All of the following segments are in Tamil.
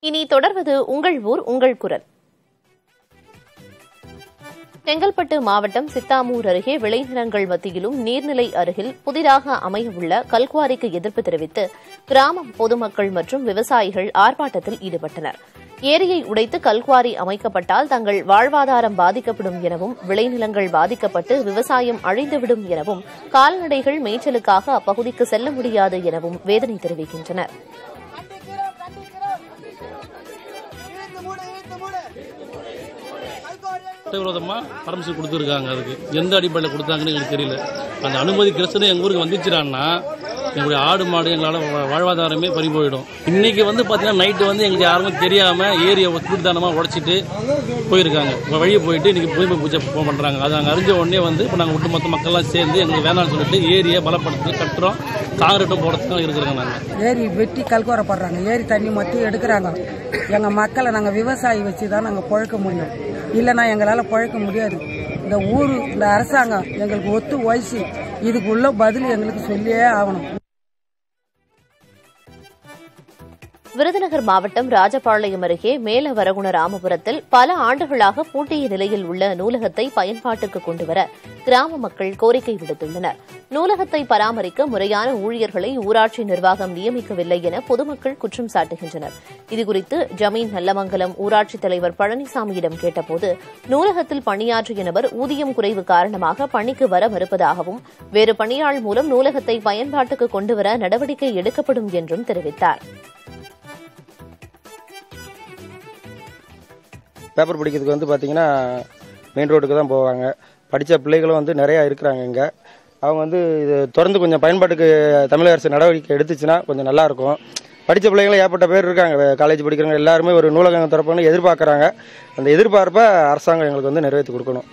இனி தொடர்வது உங்கள் ஊர் உங்கள் குரல் செங்கல்பட்டு மாவட்டம் சித்தாமூர் அருகே விளைநிலங்கள் மத்தியிலும் நீர்நிலை அருகில் புதிதாக அமையவுள்ள கல்குவாரிக்கு எதிர்ப்பு தெரிவித்து கிராமம் பொதுமக்கள் மற்றும் விவசாயிகள் ஆர்ப்பாட்டத்தில் ஈடுபட்டனர் ஏரியை உடைத்து கல்குவாரி அமைக்கப்பட்டால் தங்கள் வாழ்வாதாரம் பாதிக்கப்படும் எனவும் விளைநிலங்கள் பாதிக்கப்பட்டு விவசாயம் அழிந்துவிடும் எனவும் கால்நடைகள் மேய்ச்சலுக்காக அப்பகுதிக்கு செல்ல முடியாது எனவும் வேதனை தெரிவிக்கின்றனர் கண்டிக்கிறோம் கண்டிக்கிறோம் இழுத்து மூடு இழுத்து மூடு கல்கோரியை சட்டவிரோதமாக பர்மிஷன் கொடுத்துருக்காங்க அதுக்கு எந்த அடிப்படையில் கொடுத்தாங்கன்னு எங்களுக்கு தெரியல அந்த அனுமதி கிறிஸ்தனை எங்கள் ஊருக்கு வந்துச்சுடான்னா எங்களுடைய ஆடு மாடு எங்களால் வா- வாழ்வாதாரமே பறி போயிடும் இன்னைக்கு வந்து பார்த்தீங்கன்னா நைட்டு வந்து எங்களுக்கு யாருமே தெரியாமல் ஏரியை திருத்தானமாக உடைச்சிட்டு போயிருக்காங்க இப்போ வழியே போயிட்டு இன்னைக்கு தூய்மை பூஜை போ- பண்றாங்க அது நாங்கள் அறிஞ்ச உடனே வந்து இப்போ நாங்கள் ஒட்டுமொத்த மக்கள்லாம் சேர்ந்து எங்களுக்கு வேணாம்னு சொல்லிட்டு ஏரியை பலப்படுத்தி கட்டுறோம் காங்கிரீட்டும் போடுறதுக்கும் இருக்கிறோங்க நாங்கள் ஏரி வெட்டி கல்கோரை போடுறாங்க ஏரி தண்ணி மட்டும் எடுக்கிறாங்க எங்கள் மக்களை நாங்கள் விவசாயி வச்சு தான் நாங்கள் பழக்க முடியும் இல்லைன்னா எங்களால் பழக்க முடியாது இந்த ஊர் இந்த அரசாங்கம் எங்களுக்கு ஒத்து வயசு இதுக்குள்ள பதில் எங்களுக்கு சொல்லியே ஆகணும் விருதுநகர் மாவட்டம் ராஜபாளையம் அருகே மேலவரகுண ராமபுரத்தில் பல ஆண்டுகளாக பூட்டிய நிலையில் உள்ள நூலகத்தை பயன்பாட்டுக்கு கொண்டுவர கிராம மக்கள் கோரிக்கை விடுத்துள்ளனர் நூலகத்தை பராமரிக்க முறையான ஊழியர்களை ஊராட்சி நிர்வாகம் நியமிக்கவில்லை என பொதுமக்கள் குற்றம் சாட்டுகின்றனர் இதுகுறித்து ஜமீன் நல்லமங்கலம் ஊராட்சித் தலைவர் பழனிசாமியிடம் கேட்டபோது நூலகத்தில் பணியாற்றிய நபர் ஊதியம் குறைவு காரணமாக பணிக்கு வர மறுப்பதாகவும் வேறு பணியாள் மூலம் நூலகத்தை பயன்பாட்டுக்கு கொண்டுவர நடவடிக்கை எடுக்கப்படும் என்றும் தெரிவித்தார் பேப்பர் படிக்கிறதுக்கு வந்து பார்த்தீங்கன்னா மெயின் ரோடுக்கு தான் போவாங்க படித்த பிள்ளைகளும் வந்து நிறையா இருக்கிறாங்க இங்கே அவங்க வந்து இது தொடர்ந்து கொஞ்சம் பயன்பாட்டுக்கு தமிழக அரசு நடவடிக்கை எடுத்துச்சுன்னா கொஞ்சம் நல்லா இருக்கும் படித்த பிள்ளைங்களும் ஏற்பட்ட பேர் இருக்காங்க காலேஜ் படிக்கிறவங்க எல்லாருமே ஒரு நூலகம் திறப்புன்னு எதிர்பார்க்குறாங்க அந்த எதிர்பார்ப்பை அரசாங்கம் எங்களுக்கு வந்து நிறைவேற்றி கொடுக்கணும்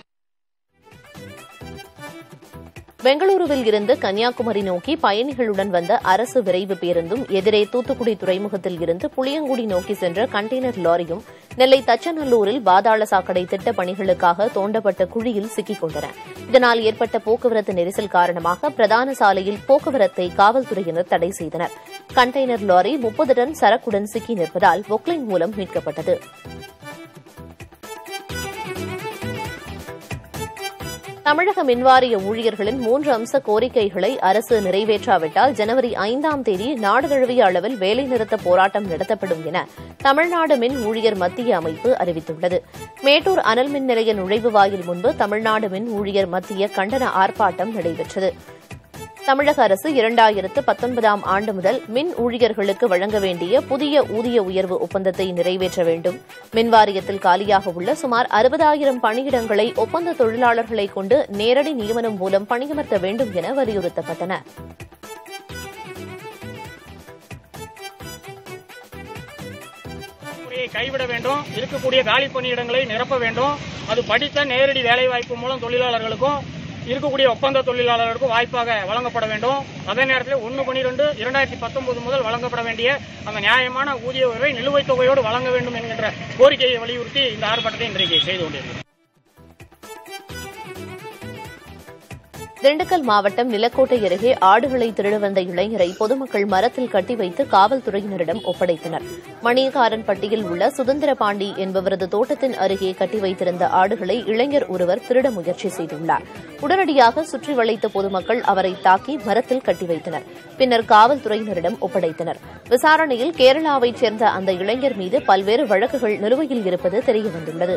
பெங்களூருவில் இருந்து கன்னியாகுமரி நோக்கி பயணிகளுடன் வந்த அரசு விரைவு பேருந்தும் எதிரே தூத்துக்குடி துறைமுகத்தில் இருந்து புளியங்குடி நோக்கி சென்ற கண்டெய்னர் லாரியும் நெல்லை தச்சநல்லூரில் பாதாள சாக்கடை திட்டப் பணிகளுக்காக தோண்டப்பட்ட குழியில் சிக்கிக் கொண்டன இதனால் ஏற்பட்ட போக்குவரத்து நெரிசல் காரணமாக பிரதான சாலையில் போக்குவரத்தை காவல்துறையினர் தடை செய்தனர் கண்டெய்னர் லாரி முப்பது டன் சரக்குடன் சிக்கி நிற்பதால் பொக்லைன் மூலம் மீட்கப்பட்டது தமிழக மின்வாரிய ஊழியர்களின் மூன்று அம்ச கோரிக்கைகளை அரசு நிறைவேற்றாவிட்டால் ஜனவரி ஐந்தாம் தேதி நாடு தழுவிய அளவில் வேலைநிறுத்த போராட்டம் நடத்தப்படும் என தமிழ்நாடு மின் ஊழியர் மத்திய அமைப்பு அறிவித்துள்ளது மேட்டூர் அனல் மின் நிலைய நுழைவு வாயில் முன்பு தமிழ்நாடு மின் ஊழியர் மத்திய கண்டன ஆர்ப்பாட்டம் நடைபெற்றது தமிழக அரசு இரண்டாயிரத்து பத்தொன்பதாம் ஆண்டு முதல் மின் ஊழியர்களுக்கு வழங்க வேண்டிய புதிய ஊதிய உயர்வு ஒப்பந்தத்தை நிறைவேற்ற வேண்டும் மின்வாரியத்தில் காலியாக உள்ள சுமார் அறுபதாயிரம் பணியிடங்களை ஒப்பந்த தொழிலாளர்களை கொண்டு நேரடி நியமனம் மூலம் பணியமர்த்த வேண்டும் என வலியுறுத்தப்பட்டன முறையை கைவிட வேண்டும் இருக்கக்கூடிய காலி பணியிடங்களை நிரப்ப வேண்டும் அது படித்த நேரடி வேலைவாய்ப்பு மூலம் தொழிலாளர்களுக்கும் இருக்கக்கூடிய ஒப்பந்த தொழிலாளர்களுக்கும் வாய்ப்பாக வழங்கப்பட வேண்டும் அதே நேரத்தில் ஒன்று பனிரெண்டு இரண்டாயிரத்தி பத்தொன்பது முதல் வழங்கப்பட வேண்டிய அந்த நியாயமான ஊதிய உயர்வை நிலுவைத் தொகையோடு வழங்க வேண்டும் என்கின்ற கோரிக்கையை வலியுறுத்தி இந்த ஆர்ப்பாட்டத்தை இன்றைக்கு செய்து கொண்டிருக்கிறோம் திண்டுக்கல் மாவட்டம் நிலக்கோட்டை அருகே ஆடுகளை திருட வந்த இளைஞரை பொதுமக்கள் மரத்தில் கட்டி வைத்து காவல்துறையினரிடம் ஒப்படைத்தனர் மணியக்காரன் பட்டியில் உள்ள சுதந்திர பாண்டி என்பவரது தோட்டத்தின் அருகே கட்டி வைத்திருந்த ஆடுகளை இளைஞர் ஒருவர் திருட முயற்சி செய்துள்ளார் உடனடியாக சுற்றி வளைத்த பொதுமக்கள் அவரை தாக்கி மரத்தில் கட்டி வைத்தனர் பின்னர் காவல்துறையினரிடம் ஒப்படைத்தனர் விசாரணையில் கேரளாவைச் சேர்ந்த அந்த இளைஞர் மீது பல்வேறு வழக்குகள் நிலுவையில் இருப்பது தெரியவந்துள்ளது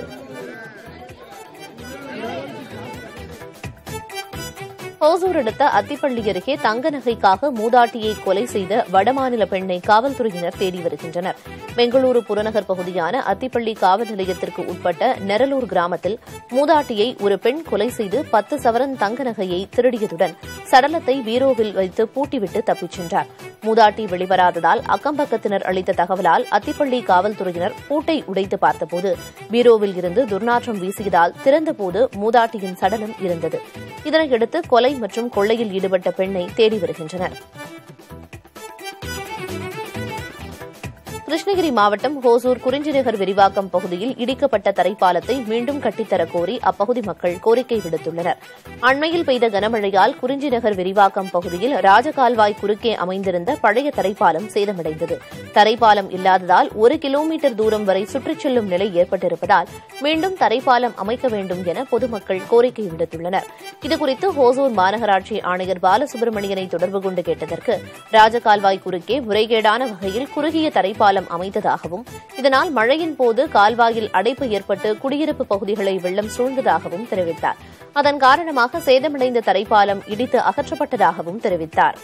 ஹோசூர் அடுத்த அத்திப்பள்ளி அருகே தங்க நகைக்காக மூதாட்டியை கொலை செய்த வடமாநில பெண்ணை காவல்துறையினர் தேடி வருகின்றனர் பெங்களூரு புறநகர் பகுதியான அத்திப்பள்ளி காவல் நிலையத்திற்கு உட்பட்ட நெரலூர் கிராமத்தில் மூதாட்டியை ஒரு பெண் கொலை செய்து பத்து சவரன் தங்க நகையை திருடியதுடன் சடலத்தை பீரோவில் வைத்து பூட்டிவிட்டு தப்பிச் சென்றார் மூதாட்டி வெளிவராததால் அக்கம்பக்கத்தினர் அளித்த தகவலால் அத்திப்பள்ளி காவல்துறையினர் பூட்டை உடைத்து பார்த்தபோது பீரோவில் இருந்து துர்நாற்றம் வீசியதால் திறந்தபோது மூதாட்டியின் சடலம் இருந்தது இதனையடுத்து கொலை மற்றும் கொள்ளையில் ஈடுபட்ட பெண்ணை தேடி வருகின்றனர் கிருஷ்ணகிரி மாவட்டம் ஹோசூர் குறிஞ்சிநகர் விரிவாக்கம் பகுதியில் இடிக்கப்பட்ட தரைப்பாலத்தை மீண்டும் கட்டித்தரக் கோரி அப்பகுதி மக்கள் கோரிக்கை விடுத்துள்ளனர் அண்மையில் பெய்த கனமழையால் குறிஞ்சிநகர் விரிவாக்கம் பகுதியில் ராஜகால்வாய் குறுக்கே அமைந்திருந்த பழைய தரைப்பாலம் சேதமடைந்தது தரைப்பாலம் இல்லாததால் ஒரு கிலோமீட்டர் தூரம் வரை சுற்றிச் செல்லும் நிலை ஏற்பட்டிருப்பதால் மீண்டும் தரைப்பாலம் அமைக்க வேண்டும் என பொதுமக்கள் கோரிக்கை விடுத்துள்ளனர் இதுகுறித்து ஹோசூர் மாநகராட்சி ஆணையர் பாலசுப்ரமணியனை தொடர்பு கொண்டு கேட்டதற்கு ராஜகால்வாய் குறுக்கே முறைகேடான வகையில் குறுகிய தரைப்பாலம் அமைத்ததாகவும் இதனால் மழையின் போது கால்வாயில் அடைப்பு ஏற்பட்டு குடியிருப்பு பகுதிகளை வெள்ளம் சூழ்ந்ததாகவும் தெரிவித்தார் அதன் காரணமாக சேதமடைந்த தரைப்பாலம் இடித்து அகற்றப்பட்டதாகவும் தெரிவித்தார்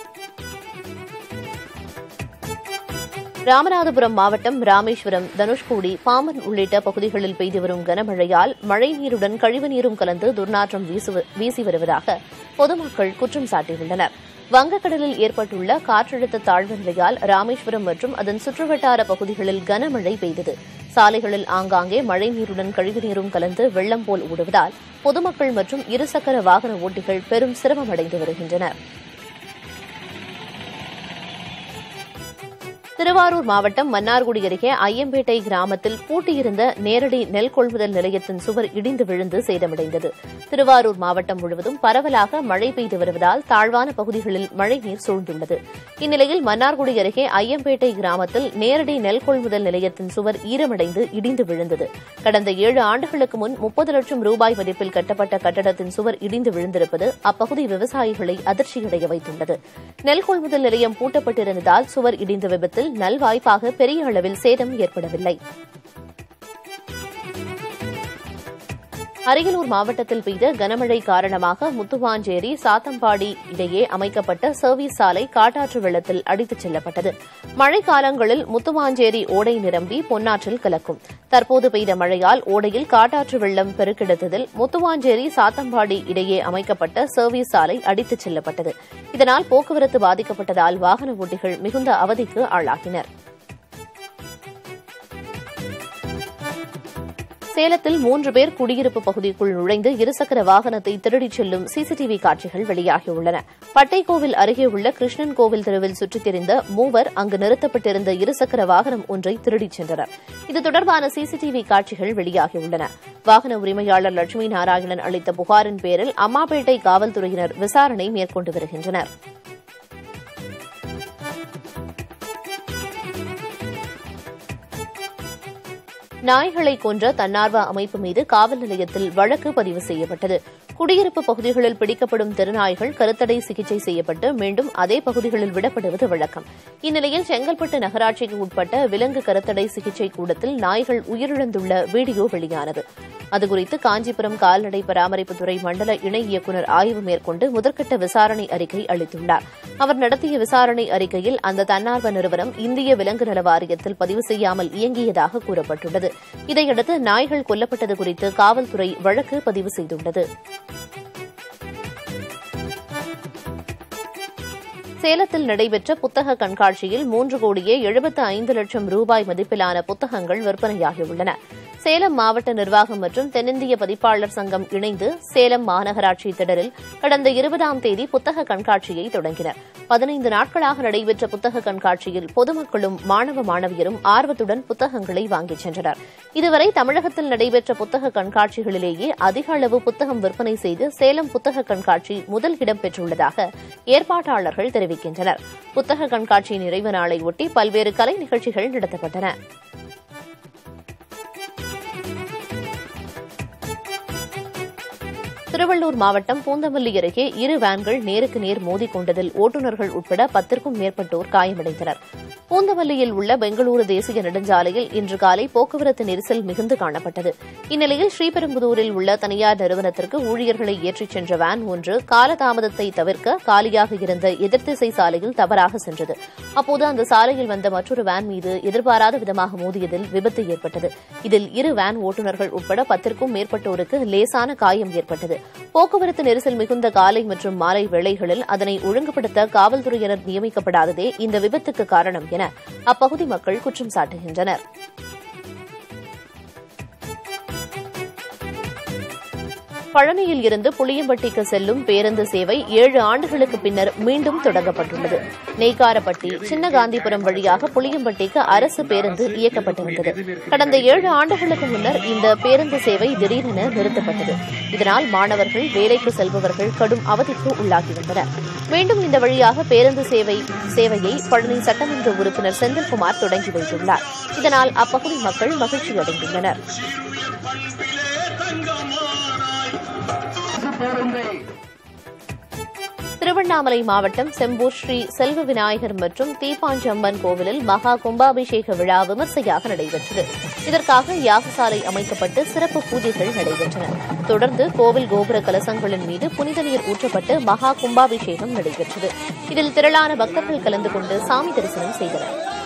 ராமநாதபுரம் மாவட்டம் ராமேஸ்வரம் தனுஷ்கோடி பாம்பன் உள்ளிட்ட பகுதிகளில் பெய்து வரும் கனமழையால் மழைநீருடன் கழிவுநீரும் கலந்து துர்நாற்றம் வீசு- வீசி வருவதாக பொதுமக்கள் குற்றம் சாட்டியுள்ளனர் வங்கக்கடலில் ஏற்பட்டுள்ள காற்றழுத்த தாழ்வு நிலையால் ராமேஸ்வரம் மற்றும் அதன் சுற்றுவட்டார பகுதிகளில் கனமழை பெய்தது சாலைகளில் ஆங்காங்கே மழைநீருடன் கழிவுநீரும் கலந்து வெள்ளம் போல் ஓடுவதால் பொதுமக்கள் மற்றும் இருசக்கர வாகன ஓட்டிகள் பெரும் சிரமமடைந்து வருகின்றனர் திருவாரூர் மாவட்டம் மன்னார்குடி அருகே ஐயம்பேட்டை கிராமத்தில் பூட்டியிருந்த நேரடி நெல் கொள்முதல் நிலையத்தின் சுவர் இடிந்து விழுந்து சேதமடைந்தது திருவாரூர் மாவட்டம் முழுவதும் பரவலாக மழை பெய்து வருவதால் தாழ்வான பகுதிகளில் மழைநீர் சூழ்ந்துள்ளது இந்நிலையில் மன்னார்குடி அருகே ஐயம்பேட்டை கிராமத்தில் நேரடி நெல் கொள்முதல் நிலையத்தின் சுவர் ஈரமடைந்து இடிந்து விழுந்தது கடந்த ஏழு ஆண்டுகளுக்கு முன் முப்பது லட்சம் ரூபாய் மதிப்பில் கட்டப்பட்ட கட்டடத்தின் சுவர் இடிந்து விழுந்திருப்பது அப்பகுதி விவசாயிகளை அதிர்ச்சியடைய வைத்துள்ளது நெல் கொள்முதல் நிலையம் பூட்டப்பட்டிருந்ததால் சுவர் இடிந்த விபத்தில் நல்வாய்ப்பாக பெரிய அளவில் சேதம் ஏற்படவில்லை அரியலூர் மாவட்டத்தில் பெய்த கனமழை காரணமாக முத்துவாஞ்சேரி சாத்தம்பாடி இடையே அமைக்கப்பட்ட சர்வீஸ் சாலை காட்டாற்று வெள்ளத்தில் அடித்துச் செல்லப்பட்டது மழைக்காலங்களில் முத்துவாஞ்சேரி ஓடை நிரம்பி பொன்னாற்றில் கலக்கும் தற்போது பெய்த மழையால் ஓடையில் காட்டாற்று வெள்ளம் பெருக்கெடுத்ததில் முத்துவாஞ்சேரி சாத்தம்பாடி இடையே அமைக்கப்பட்ட சர்வீஸ் சாலை அடித்துச் செல்லப்பட்டது இதனால் போக்குவரத்து பாதிக்கப்பட்டதால் வாகன ஓட்டிகள் மிகுந்த அவதிக்கு ஆளாகினர் சேலத்தில் மூன்று பேர் குடியிருப்பு பகுதிக்குள் நுழைந்து இருசக்கர வாகனத்தை திருடிச் செல்லும் சிசிடிவி காட்சிகள் வெளியாகியுள்ளன பட்டைக்கோவில் அருகே உள்ள கிருஷ்ணன் கோவில் தெருவில் சுற்றித் திரிந்த மூவர் அங்கு நிறுத்தப்பட்டிருந்த இருசக்கர வாகனம் ஒன்றை திருடிச் சென்றனர் இது தொடர்பான சிசிடிவி காட்சிகள் வெளியாகியுள்ளன வாகன உரிமையாளர் லட்சுமி நாராயணன் அளித்த புகாரின் பேரில் அம்மாப்பேட்டை காவல்துறையினர் விசாரணை மேற்கொண்டு வருகின்றனர் நாய்களை கொன்ற தன்னார்வ அமைப்பு மீது காவல் நிலையத்தில் வழக்கு பதிவு செய்யப்பட்டது குடியிருப்பு பகுதிகளில் பிடிக்கப்படும் தெருநாய்கள் கருத்தடை சிகிச்சை செய்யப்பட்டு மீண்டும் அதே பகுதிகளில் விடப்படுவது வழக்கம் இந்நிலையில் செங்கல்பட்டு நகராட்சிக்கு உட்பட்ட விலங்கு கருத்தடை சிகிச்சை கூடத்தில் நாய்கள் உயிரிழந்துள்ள வீடியோ வெளியானது அதுகுறித்து காஞ்சிபுரம் கால்நடை பராமரிப்புத்துறை மண்டல இணை இயக்குநர் ஆய்வு மேற்கொண்டு முதற்கட்ட விசாரணை அறிக்கை அளித்துள்ளார் அவர் நடத்திய விசாரணை அறிக்கையில் அந்த தன்னார்வ நிறுவனம் இந்திய விலங்கு நல வாரியத்தில் பதிவு செய்யாமல் இயங்கியதாக கூறப்பட்டுள்ளது இதையடுத்து நாய்கள் கொல்லப்பட்டது குறித்து காவல்துறை வழக்கு பதிவு செய்துள்ளது சேலத்தில் நடைபெற்ற புத்தக கண்காட்சியில் மூன்று கோடியே எழுபத்து ஐந்து லட்சம் ரூபாய் மதிப்பிலான புத்தகங்கள் விற்பனையாகியுள்ளன சேலம் மாவட்ட நிர்வாகம் மற்றும் தென்னிந்திய பதிப்பாளர் சங்கம் இணைந்து சேலம் மாநகராட்சி திடலில் கடந்த இருபதாம் தேதி புத்தக கண்காட்சியை தொடங்கினர் பதினைந்து நாட்களாக நடைபெற்ற புத்தக கண்காட்சியில் பொதுமக்களும் மாணவ மாணவியரும் ஆர்வத்துடன் புத்தகங்களை வாங்கிச் சென்றனர் இதுவரை தமிழகத்தில் நடைபெற்ற புத்தக கண்காட்சிகளிலேயே அதிக அளவு புத்தகம் விற்பனை செய்து சேலம் புத்தக கண்காட்சி முதல் இடம் பெற்றுள்ளதாக ஏற்பாட்டாளர்கள் தெரிவிக்கின்றனர் புத்தக கண்காட்சி நிறைவு நாளை ஒட்டி பல்வேறு கலை நிகழ்ச்சிகள் நடத்தப்பட்டன திருவள்ளூர் மாவட்டம் பூந்தமல்லி அருகே இரு வேன்கள் நேருக்கு நேர் மோதிக் கொண்டதில் ஓட்டுநர்கள் உட்பட பத்திற்கும் மேற்பட்டோர் காயமடைந்தனர் பூந்தமல்லியில் உள்ள பெங்களூரு தேசிய நெடுஞ்சாலையில் இன்று காலை போக்குவரத்து நெரிசல் மிகுந்து காணப்பட்டது இந்நிலையில் ஸ்ரீபெரும்புதூரில் உள்ள தனியார் நிறுவனத்திற்கு ஊழியர்களை ஏற்றிச் சென்ற வேன் ஒன்று காலதாமதத்தை தவிர்க்க காலியாக இருந்த எதிர்த்திசை சாலையில் தவறாக சென்றது அப்போது அந்த சாலையில் வந்த மற்றொரு வேன் மீது எதிர்பாராத விதமாக மோதியதில் விபத்து ஏற்பட்டது இதில் இரு வேன் ஓட்டுநர்கள் உட்பட பத்திற்கும் மேற்பட்டோருக்கு லேசான காயம் ஏற்பட்டது போக்குவரத்து நெரிசல் மிகுந்த காலை மற்றும் மாலை வேளைகளில் அதனை ஒழுங்குபடுத்த காவல்துறையினர் நியமிக்கப்படாததே இந்த விபத்துக்கு காரணம் என அப்பகுதி மக்கள் குற்றம் சாட்டுகின்றனர் பழனியில் இருந்து புளியம்பட்டிக்கு செல்லும் பேருந்து சேவை ஏழு ஆண்டுகளுக்கு பின்னர் மீண்டும் தொடங்கப்பட்டுள்ளது நெய்க்காரப்பட்டி சின்ன காந்திபுரம் வழியாக புளியம்பட்டிக்கு அரசு பேருந்து இயக்கப்பட்டிருந்தது கடந்த ஏழு ஆண்டுகளுக்கு முன்னர் இந்த பேருந்து சேவை திடீரென நிறுத்தப்பட்டது இதனால் மாணவர்கள் வேலைக்கு செல்பவர்கள் கடும் அவதிக்கு உள்ளாகியுள்ளனர் மீண்டும் இந்த வழியாக பேருந்து சேவை சேவையை பழனி சட்டமன்ற உறுப்பினர் செந்தில்குமார் தொடங்கி வைத்துள்ளார் இதனால் அப்பகுதி மக்கள் மகிழ்ச்சி அடைந்துள்ளனர் திருவண்ணாமலை மாவட்டம் செம்பூர் ஸ்ரீ செல்வ விநாயகர் மற்றும் தீப்பாஞ்சம்மன் கோவிலில் மகா கும்பாபிஷேக விழா விமர்சையாக நடைபெற்றது இதற்காக யாகசாலை அமைக்கப்பட்டு சிறப்பு பூஜைகள் நடைபெற்றன தொடர்ந்து கோவில் கோபுர கலசங்களின் மீது புனித நீர் ஊற்றப்பட்டு மகா கும்பாபிஷேகம் நடைபெற்றது இதில் திரளான பக்தர்கள் கலந்து கொண்டு சாமி தரிசனம் செய்தனர்